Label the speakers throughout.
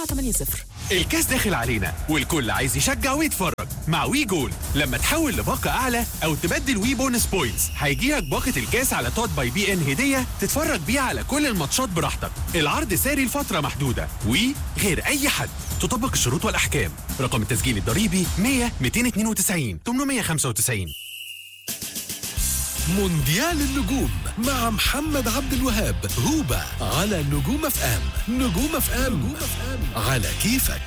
Speaker 1: 480
Speaker 2: الكاس داخل علينا والكل عايز يشجع ويتفرج مع وي جول لما تحول لباقة أعلى أو تبدل وي بونس بوينتس هيجيلك باقة الكاس على توت باي بي إن هدية تتفرج بيها على كل الماتشات براحتك العرض ساري لفترة محدودة وي غير أي حد تطبق الشروط والأحكام رقم التسجيل الضريبي 100 292 895
Speaker 3: مونديال النجوم مع محمد عبد الوهاب هوبا على نجوم اف ام نجوم اف ام على كيفك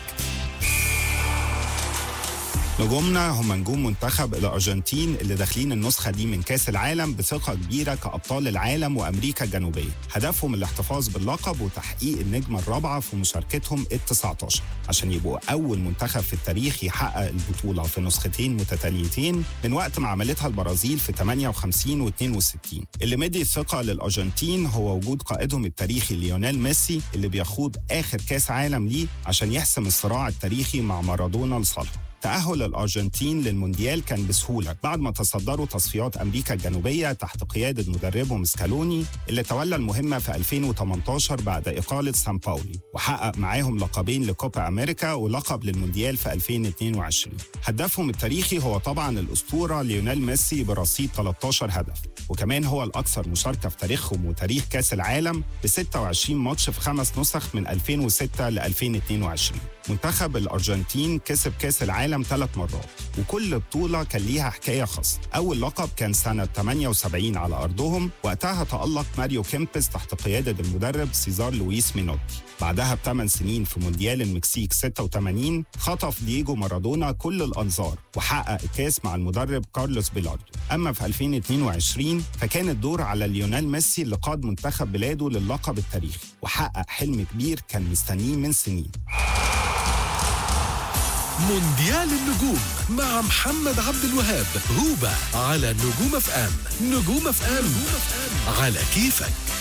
Speaker 4: نجومنا هم نجوم منتخب الارجنتين اللي داخلين النسخه دي من كاس العالم بثقه كبيره كابطال العالم وامريكا الجنوبيه هدفهم الاحتفاظ باللقب وتحقيق النجمه الرابعه في مشاركتهم ال 19 عشان يبقوا اول منتخب في التاريخ يحقق البطوله في نسختين متتاليتين من وقت ما عملتها البرازيل في 58 و 62 اللي مدي الثقه للارجنتين هو وجود قائدهم التاريخي ليونيل ميسي اللي بيخوض اخر كاس عالم ليه عشان يحسم الصراع التاريخي مع مارادونا لصالحه تأهل الأرجنتين للمونديال كان بسهولة بعد ما تصدروا تصفيات أمريكا الجنوبية تحت قيادة مدربهم سكالوني اللي تولى المهمة في 2018 بعد إقالة سان باولي وحقق معاهم لقبين لكوبا أمريكا ولقب للمونديال في 2022 هدفهم التاريخي هو طبعا الأسطورة ليونيل ميسي برصيد 13 هدف وكمان هو الأكثر مشاركة في تاريخهم وتاريخ كأس العالم ب 26 ماتش في خمس نسخ من 2006 ل 2022 منتخب الأرجنتين كسب كأس العالم ثلاث مرات وكل بطولة كان ليها حكاية خاصة أول لقب كان سنة 78 على أرضهم وقتها تألق ماريو كيمبس تحت قيادة المدرب سيزار لويس مينوتي بعدها بثمان سنين في مونديال المكسيك 86 خطف دييجو مارادونا كل الأنظار وحقق الكاس مع المدرب كارلوس بيلاردو أما في 2022 فكان الدور على ليونيل ميسي اللي قاد منتخب بلاده للقب التاريخي وحقق حلم كبير كان مستنيه من سنين
Speaker 3: مونديال النجوم مع محمد عبد الوهاب هوبا على نجوم اف ام نجوم اف ام على كيفك